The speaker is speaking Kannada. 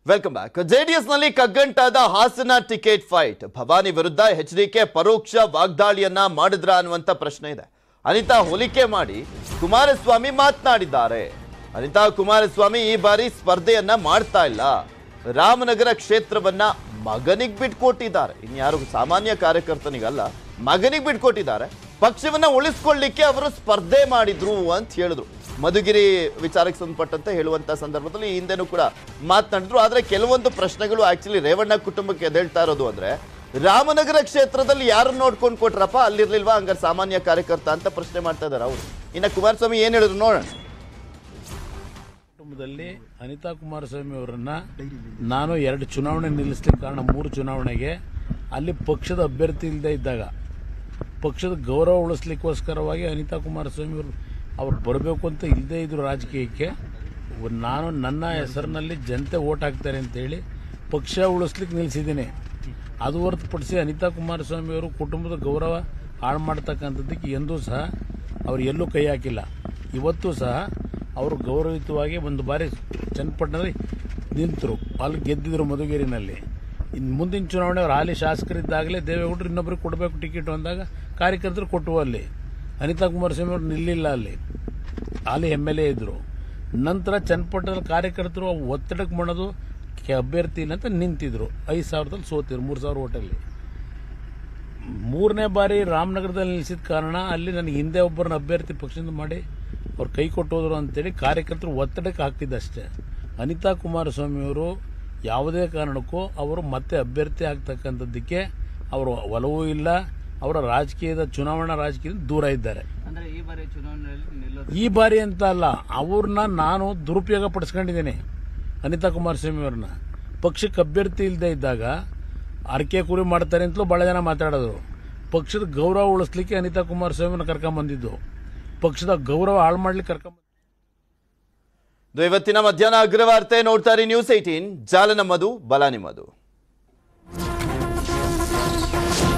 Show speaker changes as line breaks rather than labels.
ವೆಲ್ಕಮ್ ಬ್ಯಾಕ್ ಜೆಡಿಎಸ್ ನಲ್ಲಿ ಕಗ್ಗಂಟಾದ ಹಾಸನ ಟಿಕೆಟ್ ಫೈಟ್ ಭವಾನಿ ವಿರುದ್ಧ ಎಚ್ ಡಿ ಕೆ ಪರೋಕ್ಷ ವಾಗ್ದಾಳಿಯನ್ನ ಮಾಡಿದ್ರ ಅನ್ನುವಂತ ಪ್ರಶ್ನೆ ಇದೆ ಅನಿತಾ ಹೋಲಿಕೆ ಮಾಡಿ ಕುಮಾರಸ್ವಾಮಿ ಮಾತನಾಡಿದ್ದಾರೆ ಅನಿತಾ ಕುಮಾರಸ್ವಾಮಿ ಈ ಬಾರಿ ಸ್ಪರ್ಧೆಯನ್ನ ಮಾಡ್ತಾ ಇಲ್ಲ ರಾಮನಗರ ಕ್ಷೇತ್ರವನ್ನ ಮಗನಿಗೆ ಬಿಟ್ಕೊಟ್ಟಿದ್ದಾರೆ ಇನ್ಯಾರು ಸಾಮಾನ್ಯ ಕಾರ್ಯಕರ್ತನಿಗಲ್ಲ ಮಗನಿಗೆ ಬಿಟ್ಕೊಟ್ಟಿದ್ದಾರೆ ಪಕ್ಷವನ್ನ ಉಳಿಸ್ಕೊಳ್ಳಿಕ್ಕೆ ಅವರು ಸ್ಪರ್ಧೆ ಮಾಡಿದ್ರು ಅಂತ ಹೇಳಿದ್ರು ಮಧುಗಿರಿ ವಿಚಾರಕ್ಕೆ ಸಂಬಂಧಪಟ್ಟಂತೆ ಹೇಳುವಂತ ಸಂದರ್ಭದಲ್ಲಿ ಈ ಹಿಂದೆನೂ ಕೂಡ ಮಾತನಾಡಿದ್ರು ಆದ್ರೆ ಕೆಲವೊಂದು ಪ್ರಶ್ನೆಗಳು ಆಕ್ಚುಲಿ ರೇವಣ್ಣ ಕುಟುಂಬಕ್ಕೆ ಎದ್ದೇಳ್ತಾ ಇರೋದು ಅಂದ್ರೆ ರಾಮನಗರ ಕ್ಷೇತ್ರದಲ್ಲಿ ಯಾರನ್ನ ನೋಡ್ಕೊಂಡು ಕೊಟ್ರಪ್ಪ ಅಲ್ಲಿರ್ಲಿಲ್ವಾ ಹಂಗಾರೆ ಸಾಮಾನ್ಯ ಕಾರ್ಯಕರ್ತ ಅಂತ ಪ್ರಶ್ನೆ ಮಾಡ್ತಾ ಇದಾರೆ ಅವರು ಇನ್ನ ಕುಮಾರಸ್ವಾಮಿ ಏನ್ ಹೇಳಿದ್ರು ನೋಡೋಣ
ಕುಟುಂಬದಲ್ಲಿ ಅನಿತಾ ಕುಮಾರಸ್ವಾಮಿ ಅವರನ್ನ ನಾನು ಎರಡು ಚುನಾವಣೆ ನಿಲ್ಲಿಸ್ಲಿಕ್ಕೆ ಕಾರಣ ಮೂರು ಚುನಾವಣೆಗೆ ಅಲ್ಲಿ ಪಕ್ಷದ ಅಭ್ಯರ್ಥಿ ಇಲ್ಲದೆ ಇದ್ದಾಗ ಪಕ್ಷದ ಗೌರವ ಉಳಿಸ್ಲಿಕ್ಕೋಸ್ಕರವಾಗಿ ಅನಿತಾ ಕುಮಾರಸ್ವಾಮಿ ಅವರು ಅವ್ರು ಬರಬೇಕು ಅಂತ ಇಲ್ಲದೇ ಇದ್ರು ರಾಜಕೀಯಕ್ಕೆ ನಾನು ನನ್ನ ಹೆಸರಿನಲ್ಲಿ ಜನತೆ ಓಟ್ ಹಾಕ್ತಾರೆ ಅಂತೇಳಿ ಪಕ್ಷ ಉಳಿಸ್ಲಿಕ್ಕೆ ನಿಲ್ಲಿಸಿದ್ದೀನಿ ಅದು ಹೊರತುಪಡಿಸಿ ಅನಿತಾ ಕುಮಾರಸ್ವಾಮಿ ಅವರು ಕುಟುಂಬದ ಗೌರವ ಹಾಳು ಮಾಡ್ತಕ್ಕಂಥದ್ದಕ್ಕೆ ಎಂದೂ ಸಹ ಅವ್ರು ಎಲ್ಲೂ ಕೈ ಹಾಕಿಲ್ಲ ಇವತ್ತು ಸಹ ಅವರು ಗೌರವಯುತವಾಗಿ ಒಂದು ಬಾರಿ ಚನ್ನಪಟ್ಟಣದಲ್ಲಿ ನಿಂತರು ಅಲ್ಲಿ ಗೆದ್ದಿದ್ರು ಮಧುಗಿರಿನಲ್ಲಿ ಇನ್ನು ಮುಂದಿನ ಚುನಾವಣೆ ಅವ್ರು ಹಾಲಿ ಶಾಸಕರಿದ್ದಾಗಲೇ ದೇವೇಗೌಡರು ಇನ್ನೊಬ್ಬರಿಗೆ ಕೊಡಬೇಕು ಟಿಕೆಟ್ ಅಂದಾಗ ಕಾರ್ಯಕರ್ತರು ಕೊಟ್ಟವು ಅಲ್ಲಿ ಅನಿತಾ ಕುಮಾರಸ್ವಾಮಿ ಅವರು ನಿಲ್ಲಿಲ್ಲ ಅಲ್ಲಿ ಹಾಲಿ ಎಮ್ ಎಲ್ ಎ ಇದ್ರು ನಂತರ ಚನ್ನಪಟ್ಟಣದ ಕಾರ್ಯಕರ್ತರು ಆ ಒತ್ತಡಕ್ಕೆ ಮಾಡೋದು ಕೆ- ಅಭ್ಯರ್ಥಿ ಇಲ್ಲ ಅಂತ ನಿಂತಿದ್ರು ಐದು ಸಾವಿರದಲ್ಲಿ ಸೋತಿದ್ರು ಮೂರು ಸಾವಿರ ಓಟಲ್ಲಿ ಮೂರನೇ ಬಾರಿ ರಾಮನಗರದಲ್ಲಿ ನಿಲ್ಲಿಸಿದ ಕಾರಣ ಅಲ್ಲಿ ನನಗೆ ಹಿಂದೆ ಒಬ್ಬರನ್ನ ಅಭ್ಯರ್ಥಿ ಪಕ್ಷದಿಂದ ಮಾಡಿ ಅವ್ರು ಕೈ ಕೊಟ್ಟೋದ್ರು ಅಂತೇಳಿ ಕಾರ್ಯಕರ್ತರು ಒತ್ತಡಕ್ಕೆ ಹಾಕ್ತಿದ್ದಷ್ಟೇ ಅನಿತಾ ಕುಮಾರಸ್ವಾಮಿ ಅವರು ಯಾವುದೇ ಕಾರಣಕ್ಕೂ ಅವರು ಮತ್ತೆ ಅಭ್ಯರ್ಥಿ ಆಗ್ತಕ್ಕಂಥದ್ದಕ್ಕೆ ಅವರು ಒಲವೂ ಇಲ್ಲ ಅವರ ರಾಜಕೀಯದ ಚುನಾವಣಾ ರಾಜಕೀಯದಿಂದ ದೂರ ಇದ್ದಾರೆ
ಅಂದ್ರೆ ಈ ಬಾರಿ ಚುನಾವಣೆಯಲ್ಲಿ ನಿಲ್ಲೋದು
ಈ ಬಾರಿ ಅಂತ ಅಲ್ಲ ಅವ್ರನ್ನ ನಾನು ದುರುಪಯೋಗ ಪಡಿಸ್ಕೊಂಡಿದ್ದೀನಿ ಅನಿತಾ ಕುಮಾರಸ್ವಾಮಿ ಅವ್ರನ್ನ ಪಕ್ಷಕ್ಕೆ ಅಭ್ಯರ್ಥಿ ಇಲ್ಲದೆ ಇದ್ದಾಗ ಅರಕೆ ಕುರಿ ಮಾಡ್ತಾರೆ ಅಂತಲೂ ಭಾಳ ಜನ ಮಾತಾಡೋದು ಪಕ್ಷದ ಗೌರವ ಉಳಿಸ್ಲಿಕ್ಕೆ ಅನಿತಾ ಕುಮಾರಸ್ವಾಮಿನ ಕರ್ಕೊಂಬಂದಿದ್ದು ಪಕ್ಷದ ಗೌರವ ಹಾಳು ಮಾಡ್ಲಿಕ್ಕೆ ಕರ್ಕೊಂಬ
ಇದು ಇವತ್ತಿನ ಮಧ್ಯಾಹ್ನ ಅಗ್ರವಾರ್ತೆ ನೋಡ್ತಾರೆ ನ್ಯೂಸ್ ಏಟೀನ್ ಜಾಲ ನಮ್ಮದು ಬಲ ನಿಮ್ಮದು